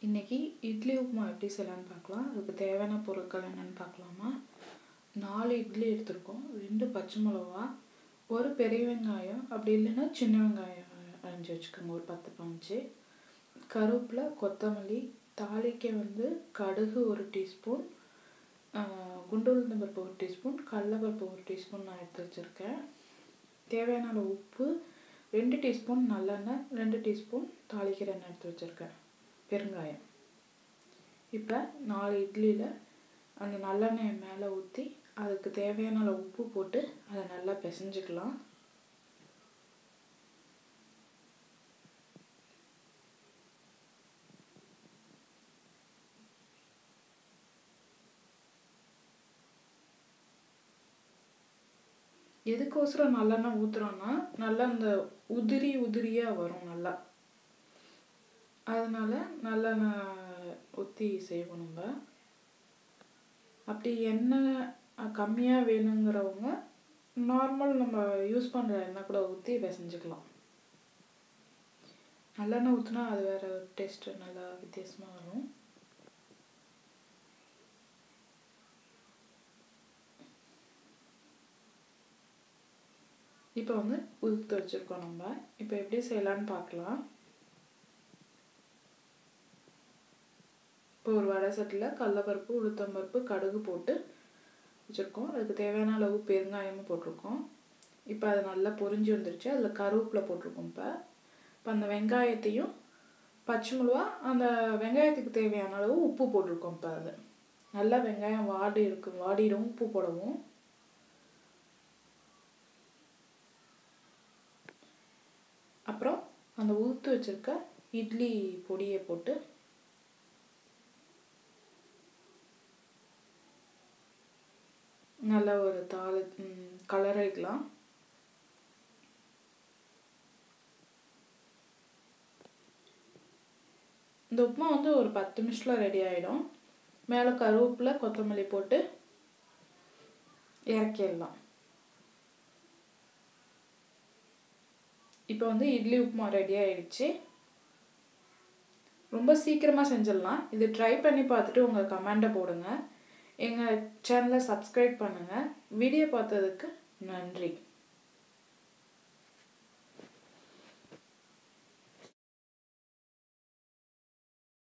இன்றைக்கி இட்லி உப்புமா எப்படி செய்யலான்னு பார்க்கலாம் அதுக்கு தேவையான பொருட்கள் என்னென்னு பார்க்கலாமா நாலு இட்லி எடுத்திருக்கோம் ரெண்டு பச்சை மிளகா ஒரு பெரிய வெங்காயம் அப்படி இல்லைன்னா சின்ன வெங்காயம் அரைஞ்சி வச்சுக்கோங்க ஒரு பத்து பஞ்சு கருவேப்பிலை கொத்தமல்லி தாளிக்க வந்து கடுகு ஒரு டீஸ்பூன் குண்டு உளுந்தம் பருப்பு ஒரு டீஸ்பூன் கடலப்பருப்பு ஒரு டீஸ்பூன் நான் எடுத்து வச்சுருக்கேன் தேவையான அளவு உப்பு ரெண்டு டீஸ்பூன் நல்லெண்ணெய் ரெண்டு டீஸ்பூன் தாளிக்கிற எண்ணெய் எடுத்து வச்சுருக்கேன் பெருங்காயம் இப்போ நாலு இட்லியில் அந்த நல்லெண்ணெயை மேலே ஊற்றி அதுக்கு தேவையான அளவு உப்பு போட்டு அதை நல்லா பிசைஞ்சுக்கலாம் எதுக்கோசரம் நல்லெண்ணெய் ஊற்றுறோன்னா நல்லா அந்த உதிரி உதிரியாக வரும் நல்லா அதனால் நல்லெண்ணெய் ஊற்றி செய்வோம் நம்ம அப்படி எண்ணெய் கம்மியாக வேணுங்கிறவங்க நார்மல் நம்ம யூஸ் பண்ணுற எண்ணெய் கூட ஊற்றி பிசைஞ்சுக்கலாம் நல்லெண்ணெய் ஊற்றினா அது வேறு டேஸ்ட்டு நல்லா வித்தியாசமாக வரும் இப்போ வந்து உதுத்து வச்சுருக்கோம் நம்ம இப்போ எப்படி செய்யலான்னு பார்க்கலாம் இப்போ ஒரு வடை சட்டியில் கடலப்பருப்பு உளுத்தம்பருப்பு கடுகு போட்டு வச்சுருக்கோம் அதுக்கு தேவையான அளவு பெருங்காயமும் போட்டிருக்கோம் இப்போ அது நல்லா பொரிஞ்சு வந்துருச்சு அதில் கருவேப்பிலை போட்டிருக்கோம் இப்போ இப்போ அந்த வெங்காயத்தையும் பச்சை மிளகா அந்த வெங்காயத்துக்கு தேவையான அளவு உப்பு போட்டிருக்கோம் இப்போ அது நல்லா வெங்காயம் வாடி இருக்கு வாடிடும் உப்பு போடவும் அப்புறம் அந்த ஊற்று வச்சுருக்க இட்லி பொடியை போட்டு நல்ல ஒரு தாள கலரிக்கலாம் இந்த உப்புமா வந்து ஒரு பத்து நிமிஷத்தில் ரெடி ஆகிடும் மேலே கருவேப்பிலை கொத்தமல்லி போட்டு இறக்கிடலாம் இப்போ வந்து இட்லி உப்புமா ரெடி ஆகிடுச்சு ரொம்ப சீக்கிரமாக செஞ்சிடலாம் இது ட்ரை பண்ணி பார்த்துட்டு உங்கள் கமெண்ட்டை போடுங்க எங்கள் சேனலை சப்ஸ்கிரைப் பண்ணுங்கள் வீடியோ பார்த்ததுக்கு நன்றி